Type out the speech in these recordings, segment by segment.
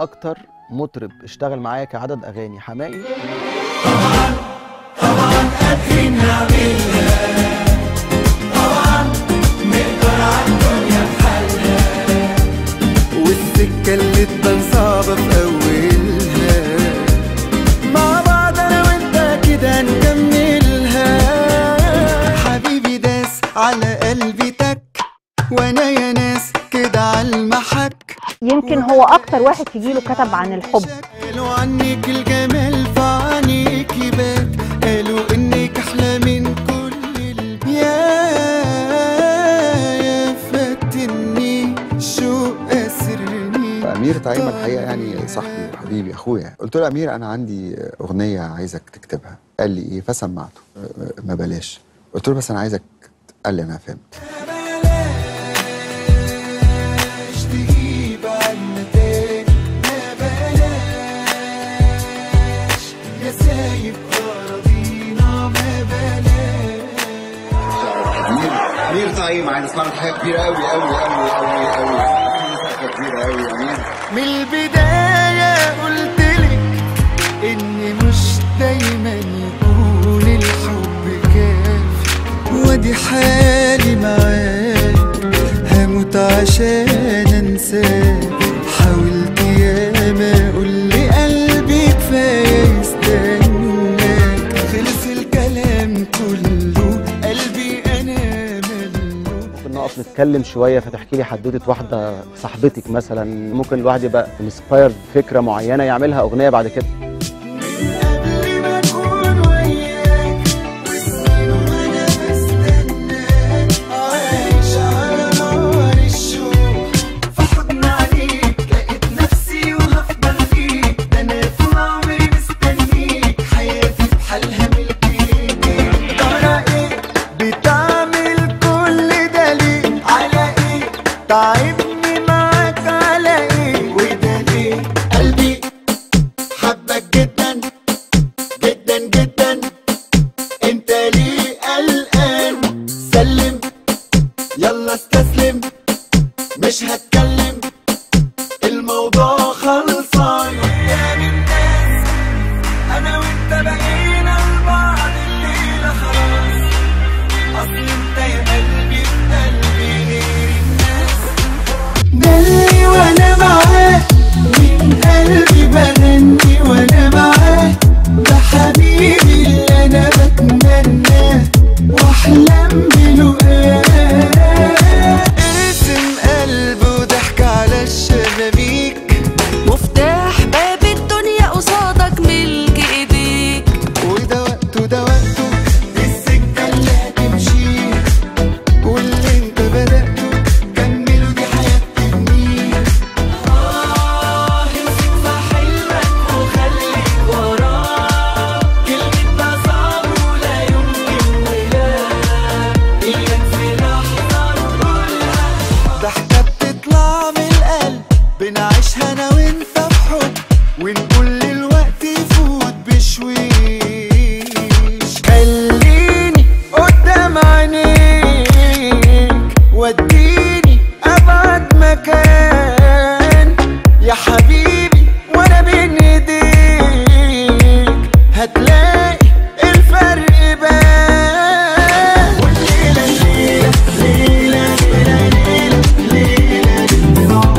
اكتر مطرب اشتغل معايا كعدد اغاني حماقي والسكة اللي تبان صعبة في أولها مع بعض أنا وأنت كده نكملها حبيبي داس على قلبي تك وأنا يا ناس كده على المحك يمكن هو اكتر واحد تجيله كتب عن الحب قالوا عنك الجمال في عينيك يبات قالوا إنك أحلى من كل ال- يا يا فتني شو أسرني امير تعيمه الحقيقه يعني صاحبي وحبيبي اخويا قلت له امير انا عندي اغنيه عايزك تكتبها قال لي ايه فسمعته أه، ما بلاش قلت له بس انا عايزك قال لي انا فهمت بلاش تجيب عنا تاني ما بلاش يا سايب أراضينا ما بلاش امير امير تعيمه عايز اسمع لك حاجه كبيره قوي قوي قوي قوي قوي حاجه كبيره قوي يا امير من البداية قلتلك إن مش دايما يكون الحب كافي وادي حالي معاك هموت عشان انساك حاولت ياما اقول لي قلبي كفايه يستناك خلص الكلام كله قلبي انا ملوك ممكن نقف نتكلم شويه فتحكي لي حدوته واحده صاحبتك مثلا ممكن الواحد يبقى انسبايرد فكره معينه يعملها اغنيه بعد كده قبل ما اكون وياك وسنين وانا بستناك عايش على نار الشوق في حضن عليك لقيت نفسي وهفضل فيك ده انا طول عمري مستنيك حياتي بحالها ملكيك ترى ايه بتعمل كل ده ليه على ايه تعبني معاك على ايه وده ليه قلبي حبك جدا جدا جدا انت ليه قلقان سلم يلا استسلم مش هتكلم الموضوع خلصان قدام الناس انا وانت بقينا لبعض الليله خلاص اصل انت يا قلبي في قلبي غير الناس دلي وانا معاه من قلبي بغني وانا معاه ده حبيبي اللي انا بتمناه واحلم بلقاه ارسم قلبه وضحك على الشبابيك مفتاح باب الدنيا قصادك ملك ايديك وده وقته ده وقته دي السكة اللي هتمشيها واللي انت بدأته كمله دي حياة تبنيها آه امسك في حلمك وخليك وراه كلمة ده صعب ولا يمكن ولا إياك في لحظة تقولها ضحكة بتطلع من القلب بنعيشها أنا وأنت في حب ونقول الوقت يفوت بشويش خليني قدام عينيك وديني أبعد مكان يا حبيبي وأنا بين إيديك هتلاقي الفرق بان والليلة ليلة ليلة ليلة ليلة ليلة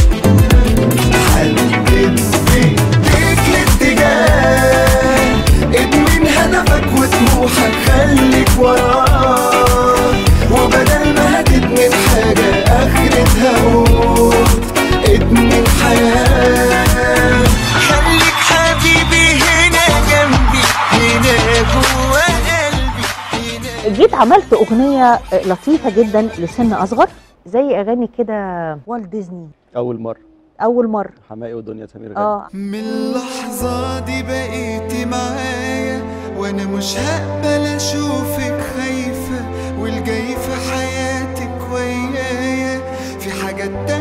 حلقة بيك الاتجاه ادمن هدفك وطموحك خليك وراه وبدل ما هتدمن حاجة آخرتها موت ادمن حياة خليك حبيبي هنا جنبي هنا جوا قلبي هنا جيت عملت اغنيه لطيفه جدا لسن اصغر زي اغاني كده والت ديزني اول مره اول مره حماقي ودنيا سمير غانم اه من اللحظة دي بقيتي معايا وانا مش هقبل اشوفك خايفة والجاي في حياتك ويايا في حاجات